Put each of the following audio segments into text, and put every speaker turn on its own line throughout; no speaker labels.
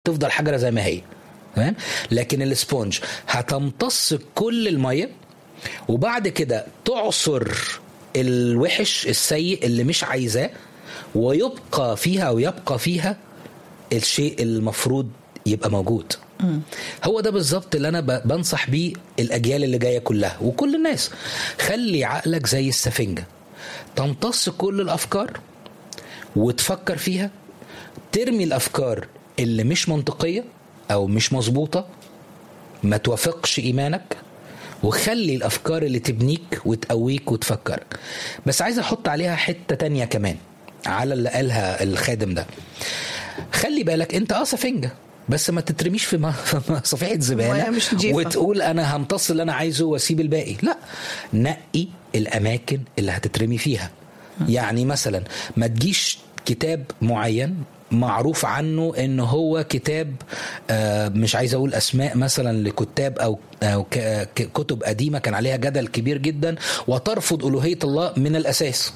تفضل حجره زي ما هي تمام لكن الاسبونج هتمتص كل الميه وبعد كده تعصر الوحش السيء اللي مش عايزاه ويبقى فيها او يبقى فيها الشيء المفروض يبقى موجود هو ده بالظبط اللي انا ب- بنصح بيه الاجيال اللي جايه كلها وكل الناس خلي عقلك زي السفنجه تمتص كل الافكار وتفكر فيها ترمي الافكار اللي مش منطقيه او مش مظبوطه ما توافقش ايمانك وخلي الافكار اللي تبنيك وتقويك وتفكرك بس عايز احط عليها حته تانية كمان على اللي قالها الخادم ده خلي بالك انت اه سفنجه بس ما تترميش في م- في صفيحه
مية
زباله
مش نضيفة.
وتقول انا همتص اللي انا عايزه واسيب الباقي لا نقي الاماكن اللي هتترمي فيها يعني مثلا ما تجيش كتاب معين معروف عنه ان هو كتاب آه، مش عايز اقول اسماء مثلا لكتاب او او ك- ك- كتب قديمه كان عليها جدل كبير جدا وترفض الوهيه الله من الاساس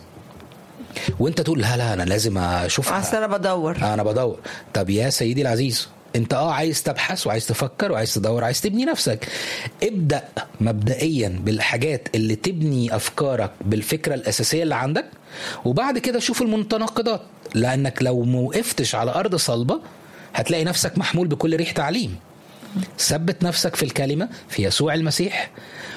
وانت تقول لا لا انا لازم اشوفها
اصل انا بدور
انا بدور طب يا سيدي العزيز انت اه عايز تبحث وعايز تفكر وعايز تدور عايز تبني نفسك ابدا مبدئيا بالحاجات اللي تبني افكارك بالفكره الاساسيه اللي عندك وبعد كده شوف المتناقضات لانك لو موقفتش على ارض صلبه هتلاقي نفسك محمول بكل ريح تعليم ثبت نفسك في الكلمه في يسوع المسيح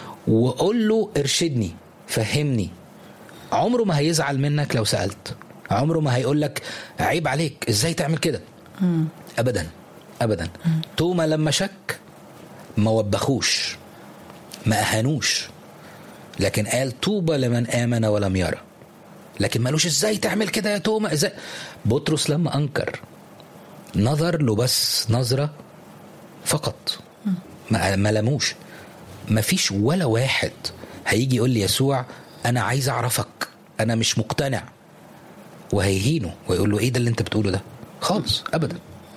وقول له ارشدني فهمني عمره ما هيزعل منك لو سألت عمره ما هيقول لك عيب عليك ازاي تعمل كده ابدا ابدا توما لما شك ما وبخوش ما اهانوش لكن قال طوبى لمن امن ولم يرى لكن مالوش ازاي تعمل كده يا توما ازاي بطرس لما انكر نظر له بس نظره فقط ما ما لموش ما فيش ولا واحد هيجي يقول لي يسوع انا عايز اعرفك انا مش مقتنع وهيهينه ويقول له ايه ده اللي انت بتقوله ده خالص ابدا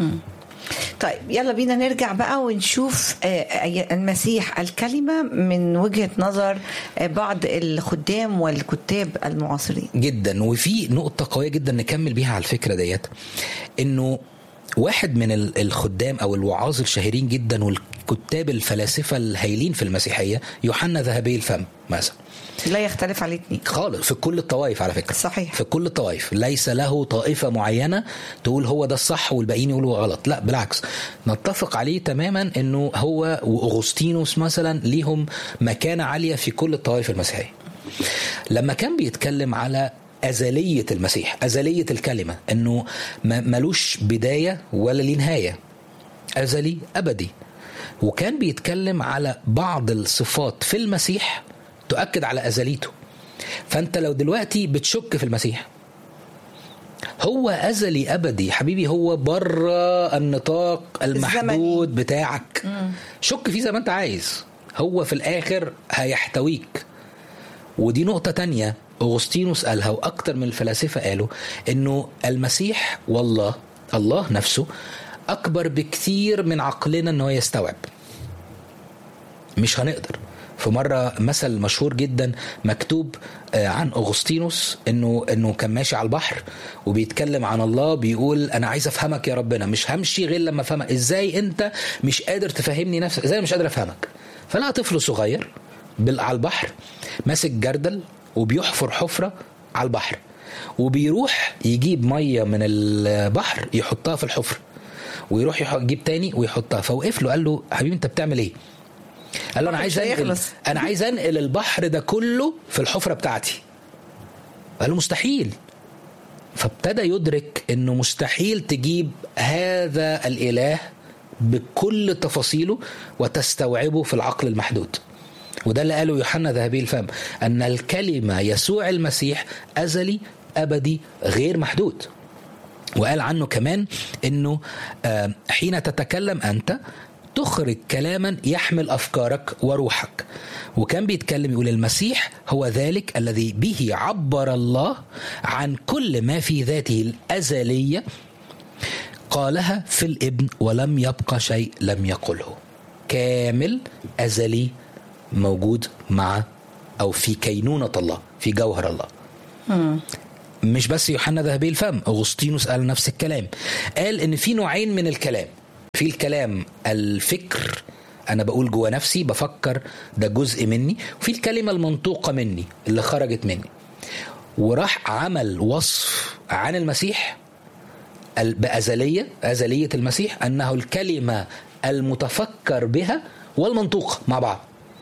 طيب يلا بينا نرجع بقى ونشوف آه، المسيح الكلمة من وجهة نظر آه، بعض الخدام والكتاب المعاصرين
جدا وفي نقطة قوية جدا نكمل بيها على الفكرة ديت انه واحد من ال- الخدام او الوعاظ الشهيرين جدا والكتاب الفلاسفة الهايلين في المسيحية يوحنا ذهبي الفم مثلا
لا يختلف عليه اتنين
خالص في كل الطوائف على فكرة
صحيح.
في كل الطوائف ليس له طائفة معينة تقول هو ده الصح والباقيين يقولوا غلط لا بالعكس نتفق عليه تماما انه هو واغسطينوس مثلا ليهم مكانة عالية في كل الطوائف المسيحية لما كان بيتكلم على أزلية المسيح أزلية الكلمة أنه ما- ملوش بداية ولا ليه نهاية أزلي أبدي وكان بيتكلم على بعض الصفات في المسيح تؤكد على أزليته فأنت لو دلوقتي بتشك في المسيح هو أزلي أبدي حبيبي هو بره النطاق المحدود بتاعك شك فيه زي ما أنت عايز هو في الآخر هيحتويك ودي نقطة تانية أغسطينوس قالها وأكتر من الفلاسفة قالوا إنه المسيح والله الله نفسه أكبر بكثير من عقلنا إنه يستوعب مش هنقدر في مرة مثل مشهور جدا مكتوب آه، عن أغسطينوس إنه إنه كان ماشي على البحر وبيتكلم عن الله بيقول أنا عايز أفهمك يا ربنا مش همشي غير لما أفهمك إزاي أنت مش قادر تفهمني نفسك إزاي أنا مش قادر أفهمك فلقى طفل صغير بال- على البحر ماسك جردل وبيحفر حفرة على البحر وبيروح يجيب مية من البحر يحطها في الحفرة ويروح يح- يجيب تاني ويحطها فوقف له قال له حبيبي انت بتعمل ايه؟ قال له انا عايز
مش
انقل
هيخلص.
انا عايز انقل البحر ده كله في الحفره بتاعتي قال له مستحيل فابتدى يدرك انه مستحيل تجيب هذا الاله بكل تفاصيله وتستوعبه في العقل المحدود وده اللي قاله يوحنا ذهبي الفم ان الكلمه يسوع المسيح ازلي ابدي غير محدود وقال عنه كمان انه آه، حين تتكلم انت تخرج كلاما يحمل افكارك وروحك وكان بيتكلم يقول المسيح هو ذلك الذي به عبر الله عن كل ما في ذاته الازليه قالها في الابن ولم يبقى شيء لم يقله كامل ازلي موجود مع او في كينونه الله في جوهر الله مش بس يوحنا ذهبي الفم اغسطينوس قال نفس الكلام قال ان في نوعين من الكلام في الكلام الفكر انا بقول جوه نفسي بفكر ده جزء مني وفي الكلمه المنطوقه مني اللي خرجت مني وراح عمل وصف عن المسيح ال- بأزلية أزلية المسيح أنه الكلمة المتفكر بها والمنطوقة مع بعض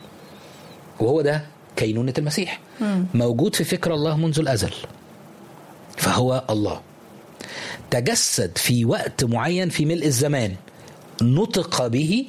وهو ده كينونة المسيح موجود في فكر الله منذ الأزل فهو الله تجسد في وقت معين في ملء الزمان نطق به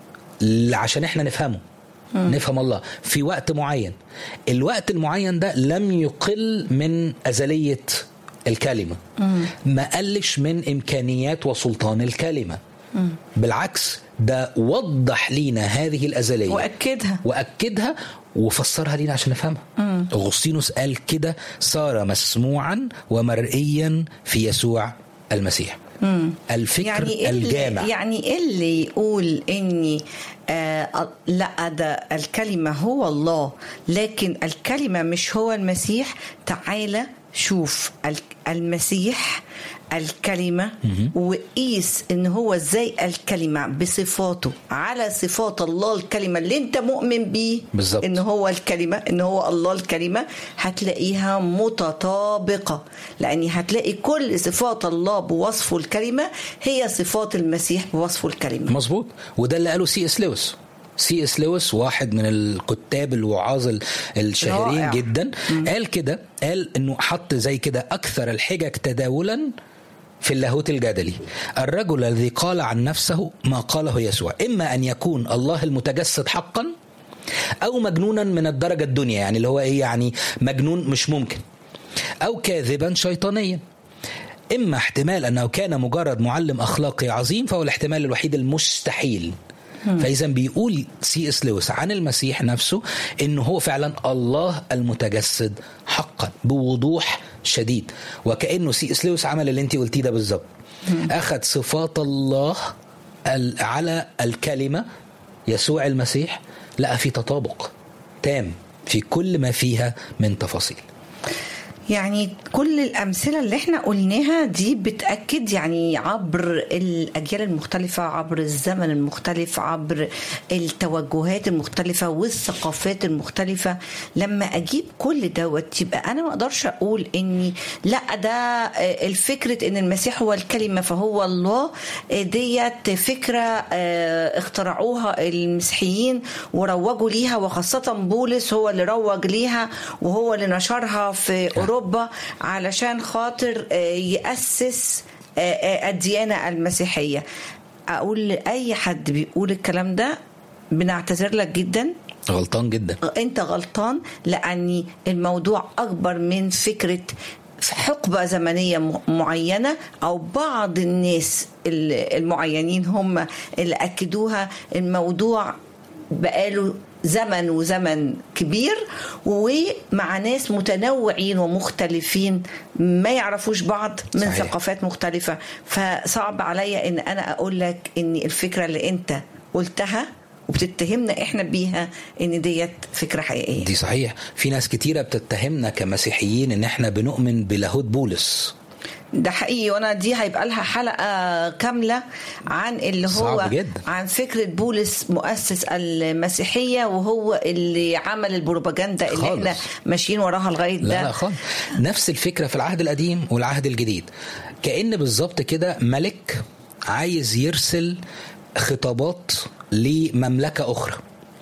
ل- عشان احنا نفهمه نفهم الله في وقت معين الوقت المعين ده لم يقل من أزلية الكلمة ما قلش من إمكانيات وسلطان الكلمة بالعكس ده وضح لينا هذه الأزلية
واكدها
واكدها وفسرها لينا عشان نفهمها اغسطينوس قال كده صار مسموعا ومرئيا في يسوع المسيح الفكر
يعني إيه اللي-
الجامع
يعني إيه اللي يقول اني آه لا ده الكلمه هو الله لكن الكلمه مش هو المسيح تعالى شوف ال- المسيح الكلمة وقيس ان هو ازاي الكلمة بصفاته على صفات الله الكلمة اللي انت مؤمن بيه
بالظبط.
ان هو الكلمة ان هو الله الكلمة هتلاقيها متطابقة لان هتلاقي كل صفات الله بوصفه الكلمة هي صفات المسيح بوصفه الكلمة
مظبوط وده اللي قاله سي اس لويس سي اس لويس واحد من الكتاب الوعاظ ال- الشهيرين
رائع.
جدا قال كده قال انه حط زي كده اكثر الحجج تداولا في اللاهوت الجدلي الرجل الذي قال عن نفسه ما قاله يسوع اما ان يكون الله المتجسد حقا او مجنونا من الدرجه الدنيا يعني اللي هو ايه يعني مجنون مش ممكن او كاذبا شيطانيا اما احتمال انه كان مجرد معلم اخلاقي عظيم فهو الاحتمال الوحيد المستحيل فاذا بيقول سي اس لويس عن المسيح نفسه انه هو فعلا الله المتجسد حقا بوضوح شديد وكانه سي اس لويس عمل اللي انت قلتيه ده بالظبط اخذ صفات الله ال- على الكلمه يسوع المسيح لقى في تطابق تام في كل ما فيها من تفاصيل
يعني كل الأمثلة اللي احنا قلناها دي بتأكد يعني عبر الأجيال المختلفة عبر الزمن المختلف عبر التوجهات المختلفة والثقافات المختلفة لما أجيب كل دوت يبقى أنا ما أقدرش أقول إني لا ده الفكرة إن المسيح هو الكلمة فهو الله ديت فكرة آه، اخترعوها المسيحيين وروجوا ليها وخاصة بولس هو اللي روج ليها وهو اللي نشرها في أوروبا علشان خاطر آه، يأسس آه، آه، الديانة المسيحية أقول لأي حد بيقول الكلام ده بنعتذر لك جدا
غلطان جدا
انت غلطان لان الموضوع اكبر من فكره حقبة زمنية م- معينة أو بعض الناس ال- المعينين هم اللي أكدوها الموضوع بقاله زمن وزمن كبير ومع ناس متنوعين ومختلفين ما يعرفوش بعض من
صحيح.
ثقافات مختلفة فصعب عليا ان انا اقول لك ان الفكرة اللي انت قلتها وبتتهمنا احنا بيها ان ديت فكرة حقيقية
دي صحيح في ناس كتيرة بتتهمنا كمسيحيين ان احنا بنؤمن بلاهوت بولس
ده حقيقي وانا دي هيبقى لها حلقه كامله عن اللي هو
صعب جدا.
عن فكره بولس مؤسس المسيحيه وهو اللي عمل البروباجندا اللي
خالص.
احنا ماشيين وراها لغايه
لا لا
ده
خالص نفس الفكرة في العهد القديم والعهد الجديد كأن بالظبط كده ملك عايز يرسل خطابات لمملكة أخرى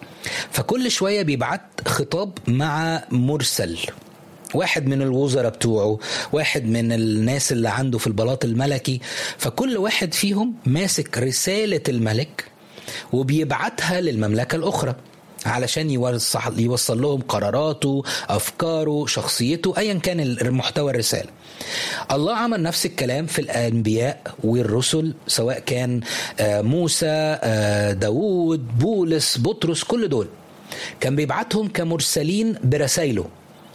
فكل شوية بيبعت خطاب مع مرسل واحد من الوزراء بتوعه واحد من الناس اللي عنده في البلاط الملكي فكل واحد فيهم ماسك رسالة الملك وبيبعتها للمملكة الأخرى علشان يوصل, يوصل لهم قراراته أفكاره شخصيته أيا كان المحتوى الرسالة الله عمل نفس الكلام في الأنبياء والرسل سواء كان آه، موسى آه، داوود بولس بطرس كل دول كان بيبعتهم كمرسلين برسائله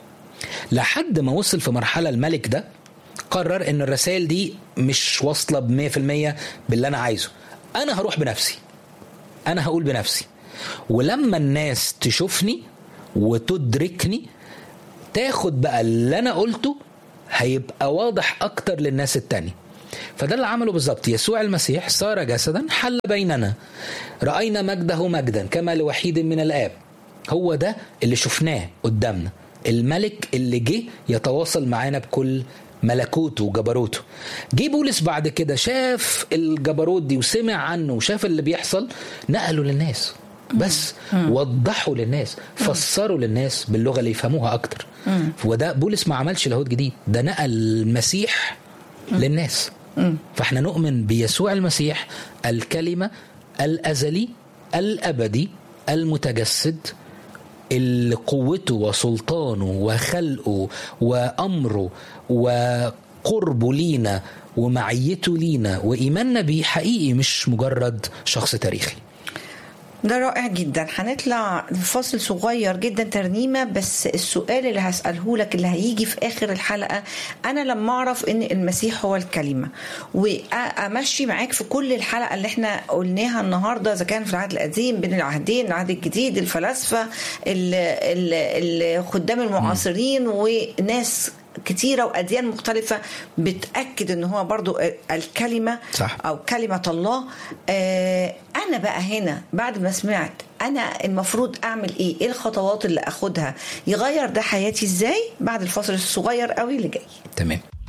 لحد ما وصل في مرحلة الملك ده قرر ان الرسائل دي مش واصلة بمية في المية باللي انا عايزه انا هروح بنفسي انا هقول بنفسي ولما الناس تشوفني وتدركني تاخد بقى اللي انا قلته هيبقى واضح اكتر للناس التانية فده اللي عمله بالظبط يسوع المسيح صار جسدا حل بيننا راينا مجده مجدا كما لوحيد من الاب هو ده اللي شفناه قدامنا الملك اللي جه يتواصل معانا بكل ملكوته وجبروته جه بولس بعد كده شاف الجبروت دي وسمع عنه وشاف اللي بيحصل نقله للناس بس وضحوا للناس فسروا للناس باللغه اللي يفهموها اكتر وده بولس ما عملش لاهوت جديد ده نقل المسيح للناس فاحنا نؤمن بيسوع المسيح الكلمه الازلي الابدي المتجسد اللي قوته وسلطانه وخلقه وامره وقربه لينا ومعيته لينا وايماننا بيه حقيقي مش مجرد شخص تاريخي
ده رائع جدا هنطلع فاصل صغير جدا ترنيمة بس السؤال اللي هسأله لك اللي هيجي في آخر الحلقة أنا لما أعرف إن المسيح هو الكلمة وأمشي معاك في كل الحلقة اللي احنا قلناها النهاردة إذا كان في العهد القديم بين العهدين العهد الجديد الفلاسفة الخدام المعاصرين وناس كتيرة وأديان مختلفة بتأكد أن هو برضو الكلمة
صح.
أو كلمة الله آه أنا بقى هنا بعد ما سمعت أنا المفروض أعمل إيه إيه الخطوات اللي أخدها يغير ده حياتي إزاي بعد الفصل الصغير قوي اللي جاي
تمام